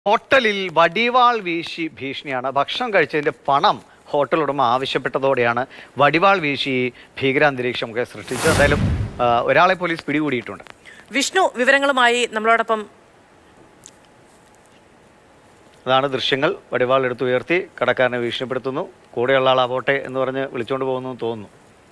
ഹോട്ടലിൽ വടിവാൾ വീശി ഭീഷണിയാണ് ഭക്ഷണം കഴിച്ചതിന്റെ പണം ഹോട്ടൽ ഉടമ ആവശ്യപ്പെട്ടതോടെയാണ് വടിവാൾ വീശി ഈ ഭീകരാന്തരീക്ഷമൊക്കെ സൃഷ്ടിച്ചത് എന്തായാലും ആ, ഒരാളെ പോലീസ് പിടികൂടിയിട്ടുണ്ട് വിഷ്ണു വിവരങ്ങളുമായി നമ്മളോടൊപ്പം അതാണ് ദൃശ്യങ്ങൾ വടിവാൾ എടുത്ത് ഉയർത്തി കടക്കാരനെ ഭീഷണിപ്പെടുത്തുന്നു കൂടെയുള്ള ആൾ ആവോട്ടെ എന്ന് പറഞ്ഞ് വിളിച്ചുകൊണ്ട് പോകുന്നു എന്ന് തോന്നുന്നു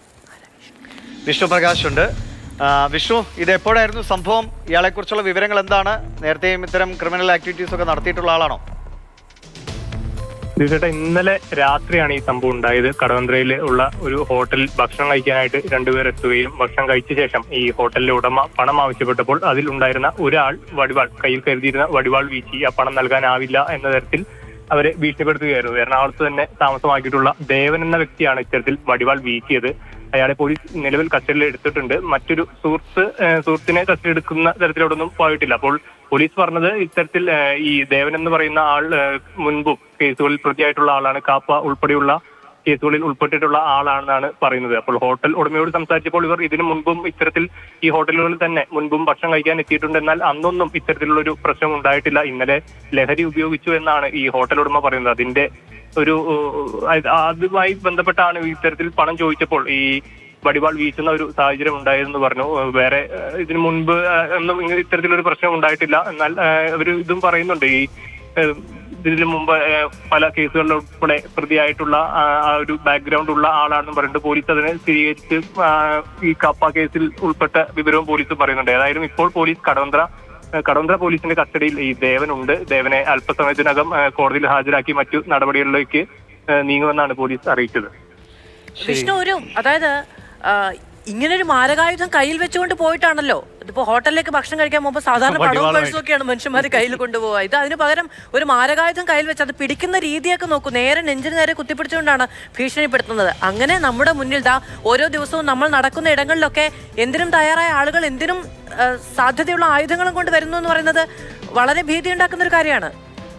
വിഷ്ണു പ്രകാശ് ഉണ്ട് ആ, വിഷ്ണു ഇത് എപ്പോഴായിരുന്നു സംഭവം ഇയാളെക്കുറിച്ചുള്ള വിവരങ്ങൾ എന്താണ് നേരത്തെയും ഇത്തരം ക്രിമിനൽ ആക്ടിവിറ്റീസ് ഒക്കെ നടത്തിയിട്ടുള്ള ആളാണോ തീർച്ചയായിട്ടും ഇന്നലെ രാത്രിയാണ് ഈ സംഭവം ഉണ്ടായത് കടവന്ത്രയിൽ ഉള്ള ഒരു ഹോട്ടലിൽ ഭക്ഷണം കഴിക്കാനായിട്ട് രണ്ടുപേർ എത്തുകയും ഭക്ഷണം കഴിച്ച ശേഷം ഈ ഹോട്ടലിലെ ഉടമ പണം ആവശ്യപ്പെട്ടപ്പോൾ അതിൽ ഉണ്ടായിരുന്ന ഒരാൾ വടിവാൾ കയ്യിൽ കരുതിയിരുന്ന വടിവാൾ വീശി ആ പണം നൽകാനാവില്ല എന്ന തരത്തിൽ അവരെ ഭീഷണിപ്പെടുത്തുകയായിരുന്നു എറണാകുളത്ത് തന്നെ താമസമാക്കിയിട്ടുള്ള ദേവൻ എന്ന വ്യക്തിയാണ് ഇത്തരത്തിൽ വടിവാൾ വീശിയത് അയാളെ പോലീസ് നിലവിൽ കസ്റ്റഡിയിൽ എടുത്തിട്ടുണ്ട് മറ്റൊരു സുഹൃത്ത് ഏഹ്, സുഹൃത്തിനെ കസ്റ്റഡി എടുക്കുന്ന തരത്തിലോടൊന്നും പോയിട്ടില്ല അപ്പോൾ പോലീസ് പറഞ്ഞത് ഇത്തരത്തിൽ ഏഹ്, ഈ ദേവൻ എന്ന് പറയുന്ന ആൾ ഏഹ്, മുൻപും കേസുകളിൽ പ്രതിയായിട്ടുള്ള ആളാണ് കാപ്പ ഉൾപ്പെടെയുള്ള കേസുകളിൽ ഉൾപ്പെട്ടിട്ടുള്ള ആളാണെന്നാണ് പറയുന്നത് അപ്പോൾ ഹോട്ടൽ ഉടമയോട് സംസാരിച്ചപ്പോൾ ഇവർ ഇതിനു മുൻപും ഇത്തരത്തിൽ ഈ ഹോട്ടലുകളിൽ തന്നെ മുൻപും ഭക്ഷണം കഴിക്കാൻ എത്തിയിട്ടുണ്ട് എന്നാൽ അന്നൊന്നും ഇത്തരത്തിലുള്ള ഒരു പ്രശ്നം ഉണ്ടായിട്ടില്ല ഇന്നലെ ലഹരി ഉപയോഗിച്ചു എന്നാണ് ഈ ഹോട്ടൽ ഉടമ പറയുന്നത് അതിന്റെ ഒരു ഏഹ്, അത് അതുമായി ബന്ധപ്പെട്ടാണ് ഇത്തരത്തിൽ പണം ചോദിച്ചപ്പോൾ ഈ വടിവാൾ വീശുന്ന ഒരു സാഹചര്യം ഉണ്ടായെന്ന് പറഞ്ഞു ഏഹ് വേറെ ഏഹ് ഇതിനു മുൻപ് ഏഹ് ഒന്നും ഇങ്ങനെ ഇത്തരത്തിലൊരു പ്രശ്നം ഉണ്ടായിട്ടില്ല എന്നാൽ ഏഹ് അവർ ഇതും പറയുന്നുണ്ട് ഈ ഏഹ് ഇതിനു മുമ്പ് ഏഹ് പല കേസുകളിൽ ഉൾപ്പെടെ പ്രതിയായിട്ടുള്ള ആ ആ ഒരു ബാക്ക്ഗ്രൗണ്ട് ഉള്ള ആളാണെന്ന് പറഞ്ഞിട്ട് പോലീസ് അതിനെ സ്ഥിരീകരിച്ച് ആ, ഈ കപ്പ കേസിൽ ഉൾപ്പെട്ട വിവരവും പോലീസ് പറയുന്നുണ്ട് ഏതായാലും ഇപ്പോൾ പോലീസ് കടവന്ത്ര ഏഹ് കടവന്ത്ര പോലീസിന്റെ കസ്റ്റഡിയിൽ ഈ ദേവനുണ്ട് ദേവനെ അല്പസമയത്തിനകം ഏഹ് കോടതിയിൽ ഹാജരാക്കി മറ്റു നടപടികളിലേക്ക് ഏഹ് നീങ്ങുമെന്നാണ് പോലീസ് അറിയിച്ചത് വിഷ്ണു ഒരു അതായത് ആ, ഇങ്ങനൊരു മാരകായുധം കയ്യിൽ വെച്ചുകൊണ്ട് പോയിട്ടാണല്ലോ ഇതിപ്പോ ഹോട്ടലിലേക്ക് ഭക്ഷണം കഴിക്കാൻ പോകുമ്പോൾ സാധാരണ പടവും വടിവാളുമായിട്ട്. പഴ്സും ഒക്കെയാണ് മനുഷ്യന്മാർ കയ്യിൽ കൊണ്ടുപോവുക ഇത് അതിന് പകരം ഒരു മാരകായുധം കയ്യിൽ വെച്ച് അത് പിടിക്കുന്ന രീതിയൊക്കെ നോക്കൂ നേരെ നെഞ്ചിന് നേരെ കുത്തിപ്പിടിച്ചുകൊണ്ടാണ് ഭീഷണിപ്പെടുത്തുന്നത് അങ്ങനെ നമ്മുടെ മുന്നിൽ ദാ ഓരോ ദിവസവും നമ്മൾ നടക്കുന്ന ഇടങ്ങളിലൊക്കെ എന്തിനും തയ്യാറായ ആളുകൾ എന്തിനും ആ, സാധ്യതയുള്ള ആയുധങ്ങളും കൊണ്ട് വരുന്നു എന്ന് പറയുന്നത് വളരെ ഭീതി ഉണ്ടാക്കുന്ന ഒരു കാര്യമാണ്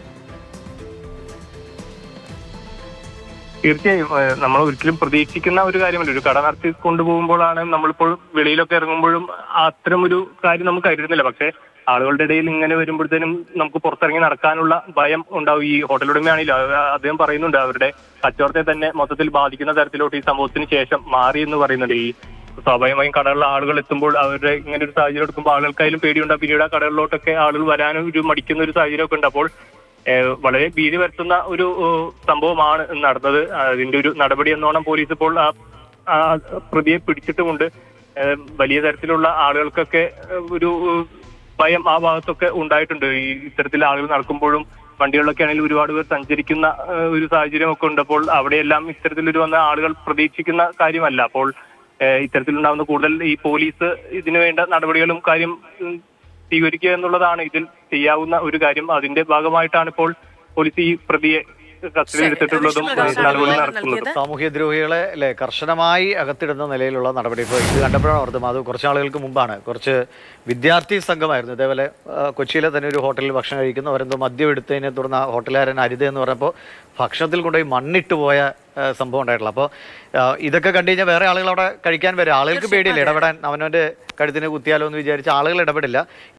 തീർച്ചയായും ഏഹ് നമ്മൾ ഒരിക്കലും പ്രതീക്ഷിക്കുന്ന ഒരു കാര്യമല്ല ഒരു കട നടത്തി കൊണ്ടുപോകുമ്പോഴാണ് നമ്മളിപ്പോൾ വെളിയിലൊക്കെ ഇറങ്ങുമ്പോഴും അത്തരം ഒരു കാര്യം നമുക്ക് കരുതുന്നില്ല പക്ഷേ ആളുകളുടെ ഇടയിൽ ഇങ്ങനെ വരുമ്പോഴത്തേനും നമുക്ക് പുറത്തിറങ്ങി നടക്കാനുള്ള ഭയം ഉണ്ടാവും ഈ ഹോട്ടൽ ഉടമയാണെങ്കിലും അത് അദ്ദേഹം പറയുന്നുണ്ട് അവരുടെ കച്ചവടത്തെ തന്നെ മൊത്തത്തിൽ ബാധിക്കുന്ന തരത്തിലോട്ട് ഈ സംഭവത്തിന് ശേഷം മാറി എന്ന് പറയുന്നുണ്ട് ഈ സ്വാഭാവികമായും കടകളിലെ ആളുകൾ എത്തുമ്പോൾ അവരുടെ ഇങ്ങനെ ഒരു സാഹചര്യം എടുക്കുമ്പോൾ ആളുകൾക്കായാലും പേടിയുണ്ടാവും പിന്നീട് ആ കടകളിലോട്ടൊക്കെ ആളുകൾ വരാനും ഒരു മടിക്കുന്ന ഒരു സാഹചര്യമൊക്കെ ഉണ്ട് അപ്പോൾ ഏഹ് വളരെ ഭീതി വരുത്തുന്ന ഒരു ഏഹ് സംഭവമാണ് നടന്നത് അതിന്റെ ഒരു നടപടി എന്നോണം പോലീസ് ഇപ്പോൾ ആ ആ പ്രതിയെ പിടിച്ചിട്ടുമുണ്ട് ഏഹ് വലിയ തരത്തിലുള്ള ആളുകൾക്കൊക്കെ ഏഹ് ഒരു ഏഹ് ഭയം ആ ഭാഗത്തൊക്കെ ഉണ്ടായിട്ടുണ്ട് ഈ ഇത്തരത്തിൽ ആളുകൾ നടക്കുമ്പോഴും വണ്ടികളിലൊക്കെ ആണെങ്കിൽ ഒരുപാട് പേർ സഞ്ചരിക്കുന്ന ഏഹ് ഒരു സാഹചര്യമൊക്കെ ഉണ്ട് അപ്പോൾ അവിടെയെല്ലാം ഇത്തരത്തിലൊരു വന്ന ആളുകൾ പ്രതീക്ഷിക്കുന്ന കാര്യമല്ല അപ്പോൾ ഏഹ് ഇത്തരത്തിലുണ്ടാകുന്ന കൂടുതൽ ഈ പോലീസ് ഇതിനു വേണ്ട നടപടികളും കാര്യം ഉം, സ്വീകരിക്കുക എന്നുള്ളതാണ് ഇതിൽ ചെയ്യാവുന്ന ഒരു കാര്യം അതിന്റെ ഭാഗമായിട്ടാണ് ഇപ്പോൾ പോലീസ് ഈ പ്രതിയെ കസ്റ്റഡിയിൽ എടുത്തിട്ടുള്ളതും വിഷ്ണു പ്രകാശാണ് നടപടി വിവരം നടത്തുന്നതും നൽകിയത്. സാമൂഹ്യ ദ്രോഹികളെ അല്ലെ കർശനമായി അകത്തിടുന്ന നിലയിലുള്ള നടപടി ഇപ്പോൾ ഇത് കണ്ടപ്പോഴാണ് ഓർത്തും അത് കുറച്ച് ആളുകൾക്ക് മുമ്പാണ് കുറച്ച് വിദ്യാർത്ഥി സംഘമായിരുന്നു ഇതേപോലെ ആ, കൊച്ചിയിലെ തന്നെ ഒരു ഹോട്ടലിൽ ഭക്ഷണം കഴിക്കുന്നു അവരെന്തോ മദ്യം എടുത്തതിനെ തുടർന്ന് ആ ഹോട്ടലുകാരൻ അരുത് എന്ന് പറഞ്ഞപ്പോൾ ഭക്ഷണത്തിൽ കൊണ്ടുപോയി മണ്ണിട്ട് പോയ ആ, സംഭവം ഉണ്ടായിട്ടുള്ള അപ്പോൾ ഇതൊക്കെ കണ്ടു കഴിഞ്ഞാൽ വേറെ ആളുകൾ അവിടെ കഴിക്കാൻ വരും ആളുകൾക്ക് പേടിയില്ല ഇടപെടാൻ അവനവൻ്റെ കഴുത്തിന് കുത്തിയാലോ എന്ന് വിചാരിച്ച് ആളുകൾ ഇടപെടില്ല